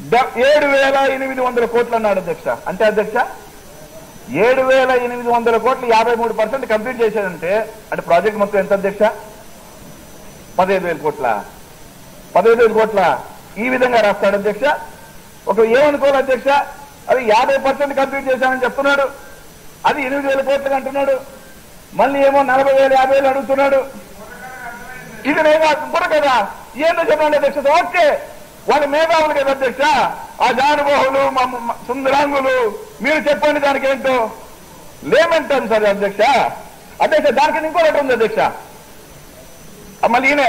డ- ఏడు వేల ఎనిమిది వందల కోట్లు అన్నాడు అధ్యక్ష అంటే అధ్యక్ష ఏడు వేల ఎనిమిది వందల కోట్లు యాభై మూడు పర్సెంట్ కంప్లీట్ చేశాడంటే అంటే ప్రాజెక్ట్ మొత్తం ఎంత అధ్యక్ష పదహైదు వేల కోట్ల పదహైదు వేల కోట్ల ఈ విధంగా రాస్తాడు అధ్యక్ష ఒక ఏమనుకోవాలి అధ్యక్ష అది యాభై పర్సెంట్ కంప్లీట్ చేశామని చెప్తున్నాడు అది ఎనిమిది వేల కోట్లు అంటున్నాడు మళ్ళీ ఏమో నలభై వేలు యాభై వేలు అడుగుతున్నాడు ఇది నేను బుర్ర కదా ఏందో చెప్పండి అధ్యక్ష ఓకే వాళ్ళ మేధావులు కదా అధ్యక్ష ఆ జానుభావులు మా- మా సుందరాంగులు మీరు చెప్పండి దానికి ఏంటో లేమంటాను సార్ అధ్యక్ష అధ్యక్ష దానికి ఇంకో లెటర్ ఉంది అధ్యక్ష ఆ మళ్ళీ ఈయనే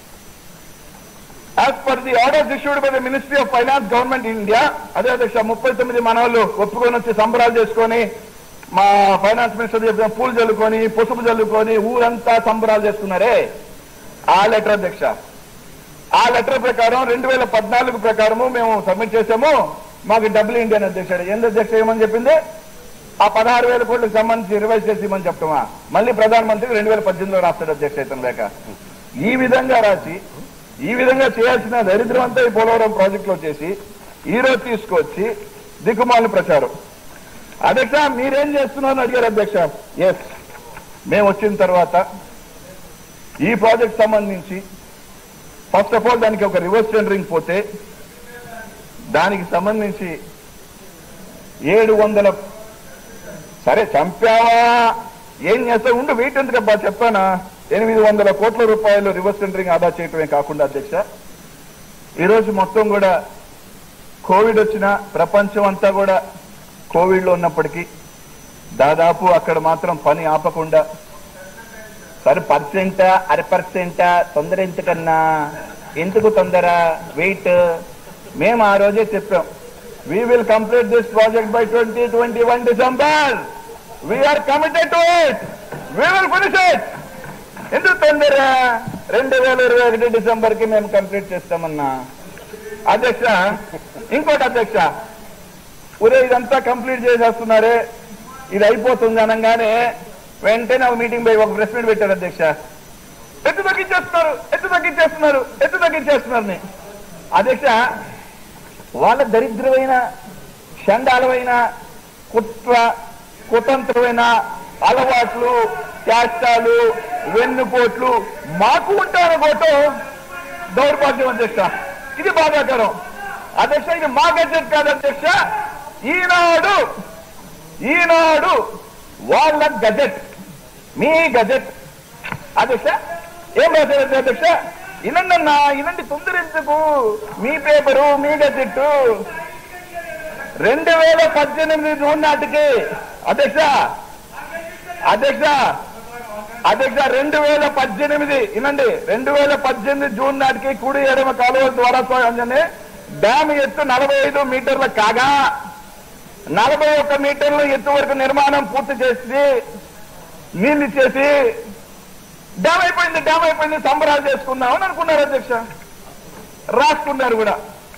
as per the orders issued by the ministry of finance government India అదే అధ్యక్ష ముప్పై తొమ్మిది మనవాళ్ళు ఒప్పుకొని వచ్చి సంబరాలు చేసుకొని మా ఫైనాన్స్ మినిస్టర్ చెప్పిన పూలు చల్లుకొని పసుపు చల్లుకొని ఊరంతా సంబరాలు చేసుకున్నారే ఆ లెటర్ అధ్యక్ష ఆ లెటర్ ప్రకారం రెండు వేల పద్నాలుగు ప్రకారము మేము సబ్మిట్ చేసాము మాకు డబ్బులు ఏంటి అని అధ్యక్షుడు ఏంది అధ్యక్ష ఏమని చెప్పింది ఆ పదహారు వేల కోట్లకు సంబంధించి రివైజ్ చేసి ఇవ్వమని చెప్తామా మళ్ళీ ప్రధానమంత్రి రెండు వేల పద్దెనిమిదిలో రాస్తాడు అధ్యక్ష ఇతను లేక ఈ విధంగా రాసి ఈ విధంగా చేయాల్సిన దరిద్రం అంతా ఈ పోలవరం ప్రాజెక్టులో చేసి ఈ రోజు తీసుకొచ్చి దిక్కుమాలి ప్రచారం అధ్యక్ష మీరేం చేస్తున్నారు అని అడిగారు అధ్యక్ష ఎస్ మేము వచ్చిన తర్వాత ఈ ప్రాజెక్ట్ సంబంధించి ఫస్ట్ ఆఫ్ ఆల్ దానికి ఒక రివర్స్ టెండరింగ్ పోతే దానికి సంబంధించి ఏడు వందల సరే చంపావా ఏం చేస్తావు ఉండు వెయిట్ ఎందుకబ్బా చెప్పానా ఎనిమిది వందల కోట్ల రూపాయలు రివర్స్ టెండరింగ్ ఆదా చేయటమే కాకుండా అధ్యక్ష ఈరోజు మొత్తం కూడా కోవిడ్ వచ్చిన ప్రపంచం అంతా కూడా కోవిడ్ లో ఉన్నప్పటికీ దాదాపు అక్కడ మాత్రం పని ఆపకుండా సరే పర్సెంటా అర పర్సెంటా తొందర ఎందుకన్నా ఎందుకు తొందర వెయిట్ మేము ఆ రోజే చెప్పాం we will complete this project by twenty twenty one December we are committed to it we will finish it ఎందుకు తొందర రెండు వేల ఇరవై ఒకటి డిసెంబర్ కి మేము కంప్లీట్ చేస్తామన్నా అధ్యక్ష ఇంకోటి అధ్యక్ష ఒరే ఇదంతా కంప్లీట్ చేసేస్తున్నారే ఇది అయిపోతుంది అనగానే వెంటనే ఒక మీటింగ్ పోయి ఒక ప్రెస్ మీట్ పెట్టారు అధ్యక్ష ఎత్తు తగ్గించేస్తున్నారు ఎత్తు తగ్గించేస్తున్నారు ఎత్తు తగ్గించేస్తున్నారు అని. అధ్యక్ష వాళ్ళ దరిద్రమైన చండాలమైన కుట్ర కుతంత్రమైన అలవాట్లు చేష్టాలు వెన్నుపోట్లు మాకు ఉంటారనుకోవటం దౌర్భాగ్యం అధ్యక్ష ఇది బాధాకరం అధ్యక్ష ఇది మా గజెట్ కాదు అధ్యక్ష ఈనాడు ఈనాడు వాళ్ళ గజెట్ మీ గజెట్ అధ్యక్ష ఏం రాశారు అధ్యక్ష ఇనండి అన్నా ఇనండి తొందర ఎందుకు మీ పేపరు మీ గజెట్ రెండు వేల పద్దెనిమిది జూన్ నాటికి అధ్యక్ష అధ్యక్ష అధ్యక్ష రెండు వేల పద్దెనిమిది వినండి రెండు వేల పద్దెనిమిది జూన్ నాటికి కుడి ఎడమ కాలువ ద్వారా సాగంగానే డ్యామ్ ఎత్తు నలభై ఐదు మీటర్ల కాగా నలభై ఒక్క మీటర్ల ఎత్తు వరకు నిర్మాణం పూర్తి చేసి నీళ్లు ఇచ్చేసి డ్యామ్ అయిపోయింది డ్యామ్ అయిపోయింది సంబరాలు చేసుకుందామని అనుకున్నారు అధ్యక్ష రాసుకున్నారు కూడా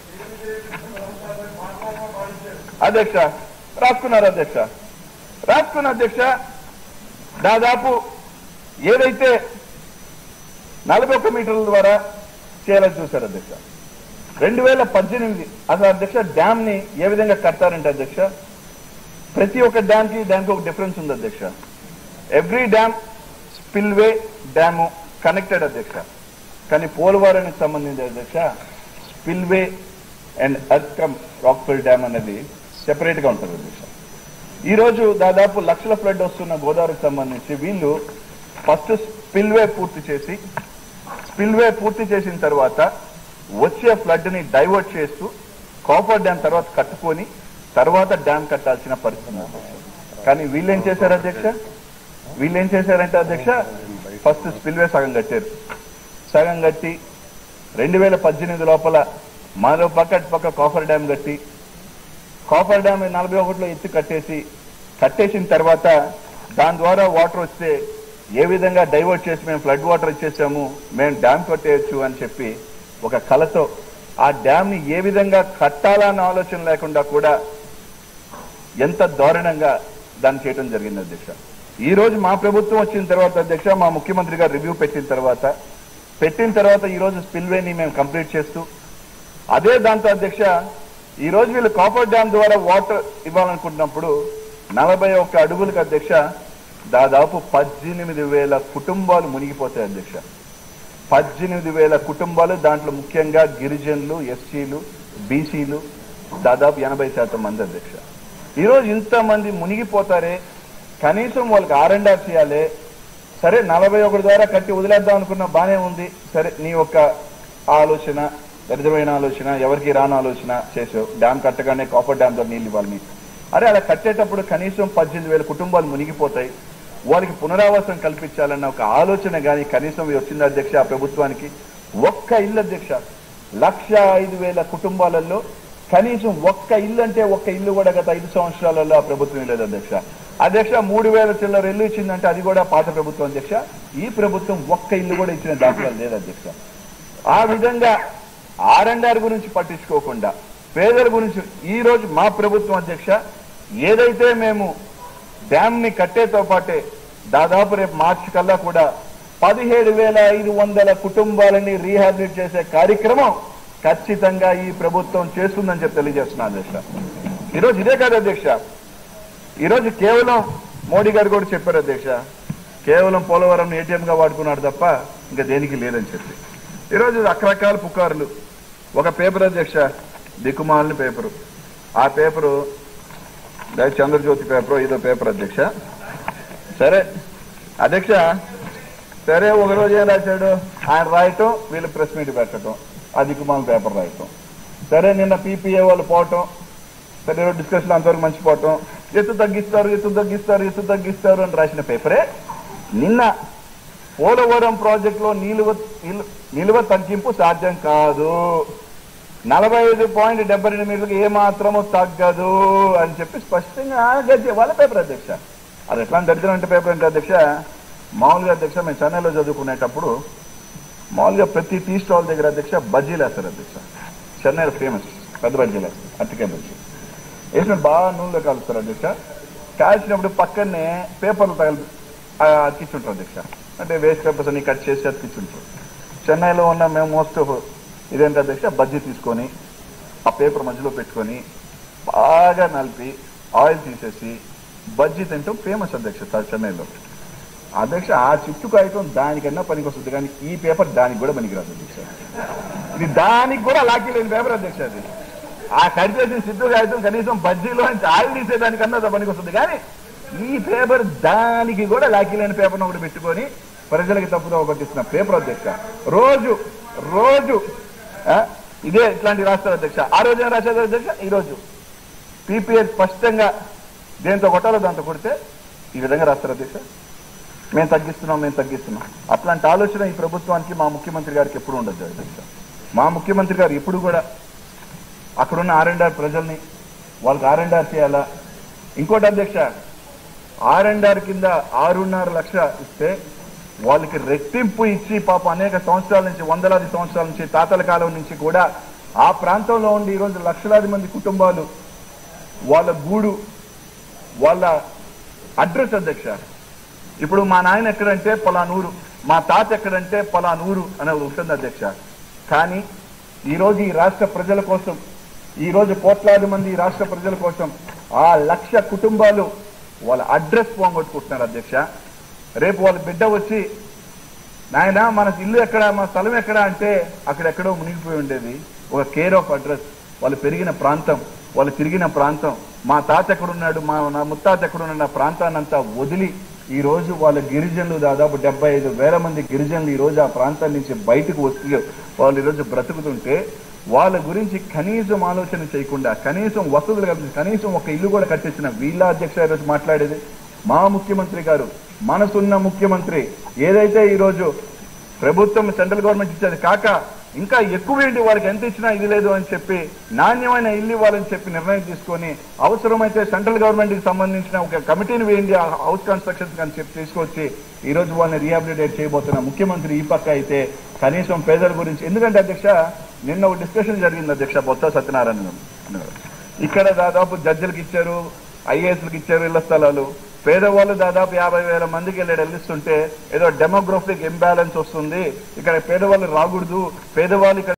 అధ్యక్ష రాసుకున్నారు అధ్యక్ష రాసుకున్న అధ్యక్ష దాదాపు ఏదైతే నలభై ఒక్క మీటర్ల ద్వారా చేయాలని చూశారు అధ్యక్ష రెండు వేల పద్దెనిమిది అసలు అధ్యక్ష డ్యామ్ ని ఏ విధంగా కట్టారంటే అధ్యక్ష ప్రతి ఒక్క డ్యామ్ కి దానికి ఒక డిఫరెన్స్ ఉంది అధ్యక్ష every dam spillway dam connected అధ్యక్ష కానీ పోలవరానికి సంబంధించి అధ్యక్ష spillway and earth cum rockfill dam అనేది సెపరేట్ గా ఉంటుంది అధ్యక్ష ఈ రోజు దాదాపు లక్షల ఫ్లడ్ వస్తున్న గోదావరికి సంబంధించి వీళ్ళు ఫస్ట్ స్పిల్వే పూర్తి చేసి స్పిల్వే పూర్తి చేసిన తర్వాత వచ్చే ఫ్లడ్ ని డైవర్ట్ చేస్తూ కాఫర్ డ్యామ్ తర్వాత కట్టుకొని తర్వాత డ్యామ్ కట్టాల్సిన పరిస్థితి ఉంది అధ్యక్ష. కానీ వీళ్ళేం చేశారు అధ్యక్ష వీళ్ళేం చేశారంటే అధ్యక్ష ఫస్ట్ స్పిల్వే సగం కట్టారు సగం కట్టి రెండు వేల పద్దెనిమిది లోపల మరో పక్క అటు పక్క కాఫర్ డ్యామ్ కట్టి కాఫర్ డ్యామ్ నలభై ఒకటిలో ఎత్తి కట్టేసి కట్టేసిన తర్వాత దాని ద్వారా వాటర్ వస్తే ఏ విధంగా డైవర్ట్ చేసి మేము ఫ్లడ్ వాటర్ ఇచ్చేసాము మేము డ్యామ్ కట్టేయచ్చు అని చెప్పి ఒక కలతో ఆ డ్యామ్ ని ఏ విధంగా కట్టాలన్న ఆలోచన లేకుండా కూడా ఎంత దారుణంగా దాన్ని చేయడం జరిగింది అధ్యక్ష ఈ రోజు మా ప్రభుత్వం వచ్చిన తర్వాత అధ్యక్ష మా ముఖ్యమంత్రి గారు రివ్యూ పెట్టిన తర్వాత పెట్టిన తర్వాత ఈ రోజు స్పిల్వేని మేము కంప్లీట్ చేస్తూ అదే దాంతో అధ్యక్ష ఈ రోజు వీళ్ళు కాపర్ డ్యామ్ ద్వారా వాటర్ ఇవ్వాలనుకుంటున్నప్పుడు నలభై ఒక్క అడుగులకు అధ్యక్ష దాదాపు పద్దెనిమిది వేల కుటుంబాలు మునిగిపోతాయి అధ్యక్ష పద్దెనిమిది వేల కుటుంబాలు దాంట్లో ముఖ్యంగా గిరిజనులు ఎస్సీలు బీసీలు దాదాపు ఎనభై శాతం మంది అధ్యక్ష ఈరోజు ఇంతమంది మునిగిపోతారే కనీసం వాళ్ళకి ఆర్ అండ్ ఆర్ చేయాలి సరే నలభై ఒకటి ద్వారా కట్టి వదిలేద్దాం అనుకున్నా బానే ఉంది సరే నీ యొక్క ఆలోచన దరిద్రమైన ఆలోచన ఎవరికి రాని ఆలోచన చేసావు డ్యామ్ కట్టగానే కాపర్ డ్యామ్ ద్వారా నీళ్ళు ఇవ్వాలి మీకు అరే అలా కట్టేటప్పుడు కనీసం పద్దెనిమిది వేల కుటుంబాలు మునిగిపోతాయి వాళ్ళకి పునరావాసం కల్పించాలన్న ఒక ఆలోచన కానీ కనీసం వచ్చింది అధ్యక్ష ఆ ప్రభుత్వానికి ఒక్క ఇల్లు అధ్యక్ష లక్ష ఐదు వేల కుటుంబాలలో కనీసం ఒక్క ఇల్లు అంటే ఒక్క ఇల్లు కూడా గత ఐదు సంవత్సరాలలో ఆ ప్రభుత్వం లేదు అధ్యక్ష అధ్యక్ష మూడు వేల చిల్లర ఇల్లు ఇచ్చిందంటే అది కూడా పాత ప్రభుత్వం అధ్యక్ష ఈ ప్రభుత్వం ఒక్క ఇల్లు కూడా ఇచ్చిన దాఖలాలు లేదు అధ్యక్ష ఆ విధంగా ఆర్ అండ్ ఆర్ గురించి పట్టించుకోకుండా పేదల గురించి ఈ రోజు మా ప్రభుత్వం అధ్యక్ష ఏదైతే మేము డ్యామ్ ని కట్టేతో పాటే దాదాపు రేపు మార్చి కల్లా కూడా పదిహేడు వేల ఐదు వందల కుటుంబాలని రీహాబిలిట్ చేసే కార్యక్రమం ఖచ్చితంగా ఈ ప్రభుత్వం చేస్తుందని చెప్పి తెలియజేస్తున్నా అధ్యక్ష ఈరోజు ఇదే కాదు అధ్యక్ష ఈరోజు కేవలం మోడీ గారు కూడా చెప్పారు అధ్యక్ష కేవలం పోలవరం ఏటీఎం గా వాడుకున్నాడు తప్ప ఇంకా దేనికి లేదని చెప్పి ఈరోజు రకరకాల పుకార్లు ఒక పేపర్ అధ్యక్ష దిక్కుమాలిన పేపరు ఆ పేపరు దయ చంద్రజ్యోతి పేపర్ ఇదో పేపర్ అధ్యక్ష సరే అధ్యక్ష సరే ఒక రోజు ఏం రాశాడు ఆయన రాయటం వీళ్ళు ప్రెస్ మీట్ పెట్టడం ఆ దిక్కుమాల పేపర్ రాయటం సరే నిన్న పీపీఏ వాళ్ళు పోవటం సరే డిస్కషన్ అంతవరకు మంచిపోవటం ఎత్తు తగ్గిస్తారు ఎత్తు తగ్గిస్తారు ఎత్తు తగ్గిస్తారు అని రాసిన పేపరే నిన్న పోలవరం ప్రాజెక్టులో నిలువ నిలు- నిలువ తగ్గింపు సాధ్యం కాదు నలభై ఐదు పాయింట్ డెబ్బై రెండు మీటర్లకు ఏ మాత్రము తగ్గదు అని చెప్పి స్పష్టంగా గద్య వాళ్ళ పేపర్ అధ్యక్ష అది ఎట్లా దరిద్రం అంటే పేపర్ అంటే అధ్యక్ష మామూలుగా అధ్యక్ష మేము చెన్నైలో చదువుకునేటప్పుడు మామూలుగా ప్రతి టీ స్టాల్ దగ్గర అధ్యక్ష బజ్జీలు వేస్తారు అధ్యక్ష చెన్నైలో ఫేమస్ పెద్ద బజ్జీలు వేస్తారు అట్టికే బజ్జీ వేసిన బాగా నూనెలో కలుపుతారు అధ్యక్ష కాల్చినప్పుడు పక్కనే పేపర్లు తగలి ఆ, అతికించుంటారు అధ్యక్ష అంటే వేస్ట్ పేపర్స్ అన్ని కట్ చేసి అతికించుంటారు చెన్నైలో ఉన్న మేము మోస్ట్ ఇదేంటి అధ్యక్ష బజ్జీ తీసుకొని ఆ పేపర్ మధ్యలో పెట్టుకొని బాగా నలిపి ఆయిల్ తీసేసి బజ్జీ తింటాం ఫేమస్ అధ్యక్ష త- చెన్నైలో అధ్యక్ష ఆ చుట్టు కాగితం దానికన్నా పనికి వస్తుంది కానీ ఈ పేపర్ దానికి కూడా పనికిరాదు అధ్యక్ష ఇది దానికి కూడా లాకీ లేని పేపర్ అధ్యక్ష అది ఆ కట్ చేసిన సిద్ధు కాగితం కనీసం బజ్జీలో నుంచి ఆయిల్ తీసేదానికన్నా అది పనికి వస్తుంది కానీ ఈ పేపర్ దానికి కూడా లాకీ లేని పేపర్ ఒకటి పెట్టుకొని ప్రజలకి తప్పుదో పట్టిస్తున్న పేపర్ అధ్యక్ష రోజు రోజు ఆ, ఇదే ఇట్లాంటి రాస్తారు అధ్యక్ష ఆ రోజు ఏం రాశారు అధ్యక్ష ఈ రోజు పీపీఎస్ స్పష్టంగా దేంతో కొట్టాలో దాంతో కొడితే ఈ విధంగా రాస్తారు అధ్యక్ష మేము తగ్గిస్తున్నాం మేము తగ్గిస్తున్నాం అట్లాంటి ఆలోచన ఈ ప్రభుత్వానికి మా ముఖ్యమంత్రి గారికి ఎప్పుడు ఉండదు అధ్యక్ష మా ముఖ్యమంత్రి గారు ఎప్పుడు కూడా అక్కడున్న ఆర్ అండ్ ఆర్ ప్రజల్ని వాళ్ళకి ఆర్ అండ్ ఆర్ చేయాలా ఇంకోటి అధ్యక్ష ఆర్ అండ్ ఆర్ కింద ఆరున్నర లక్ష ఇస్తే వాళ్ళకి రెట్టింపు ఇచ్చి పాప అనేక సంవత్సరాల నుంచి వందలాది సంవత్సరాల నుంచి తాతల కాలం నుంచి కూడా ఆ ప్రాంతంలో ఉండి ఈరోజు లక్షలాది మంది కుటుంబాలు వాళ్ళ గూడు వాళ్ళ అడ్రస్ అధ్యక్ష ఇప్పుడు మా నాయన ఎక్కడంటే పలానూరు మా తాత ఎక్కడంటే పలానూరు అనేది ఉంటుంది అధ్యక్ష కానీ ఈరోజు ఈ రాష్ట్ర ప్రజల కోసం ఈ రోజు కోట్లాది మంది ఈ రాష్ట్ర ప్రజల కోసం ఆ లక్ష కుటుంబాలు వాళ్ళ అడ్రస్ పోగొట్టుకుంటున్నారు అధ్యక్ష రేపు వాళ్ళ బిడ్డ వచ్చి నాయన మన ఇల్లు ఎక్కడ మన స్థలం ఎక్కడ అంటే అక్కడెక్కడో మునిగిపోయి ఉండేది ఒక కేర్ ఆఫ్ అడ్రస్ వాళ్ళు పెరిగిన ప్రాంతం వాళ్ళు తిరిగిన ప్రాంతం మా తాత ఎక్కడున్నాడు మా నా ముత్తాత ఎక్కడున్నాడు ఆ ప్రాంతాన్ని అంతా వదిలి ఈ రోజు వాళ్ళ గిరిజనులు దాదాపు డెబ్బై ఐదు వేల మంది గిరిజనులు ఈ రోజు ఆ ప్రాంతం నుంచి బయటకు వస్తూ వాళ్ళు ఈరోజు బ్రతుకుతుంటే వాళ్ళ గురించి కనీసం ఆలోచన చేయకుండా కనీసం వసతులు కల్పించి కనీసం ఒక ఇల్లు కూడా కట్టించిన వీళ్ళ అధ్యక్ష ఈరోజు మాట్లాడేది మా ముఖ్యమంత్రి గారు మనసున్న ముఖ్యమంత్రి ఏదైతే ఈరోజు ప్రభుత్వం సెంట్రల్ గవర్నమెంట్ ఇచ్చేది కాక ఇంకా ఎక్కువ ఏంటి వాళ్ళకి ఎంత ఇచ్చినా ఇది లేదు అని చెప్పి నాణ్యమైన ఇల్లు ఇవ్వాలని చెప్పి నిర్ణయం తీసుకొని అవసరమైతే సెంట్రల్ గవర్నమెంట్ కి సంబంధించిన ఒక కమిటీని వేయండి ఆ హౌస్ కన్స్ట్రక్షన్స్ అని చెప్పి తీసుకొచ్చి ఈ రోజు వాళ్ళని రీహాబిలిటేట్ చేయబోతున్న ముఖ్యమంత్రి ఈ పక్క అయితే కనీసం పేదల గురించి ఎందుకంటే అధ్యక్ష నిన్న ఒక డిస్కషన్ జరిగింది అధ్యక్ష బొత్స సత్యనారాయణ గారు. ఇక్కడ దాదాపు జడ్జిలకు ఇచ్చారు ఐఏఎస్లకు ఇచ్చారు ఇళ్ల స్థలాలు పేదవాళ్ళు దాదాపు యాభై వేల మందికి వెళ్ళి వెళ్ళిస్తుంటే ఏదో డెమోగ్రఫిక్ ఇంబ్యాలెన్స్ వస్తుంది ఇక్కడ పేదవాళ్ళు రాకూడదు పేదవాళ్ళు ఇక్కడ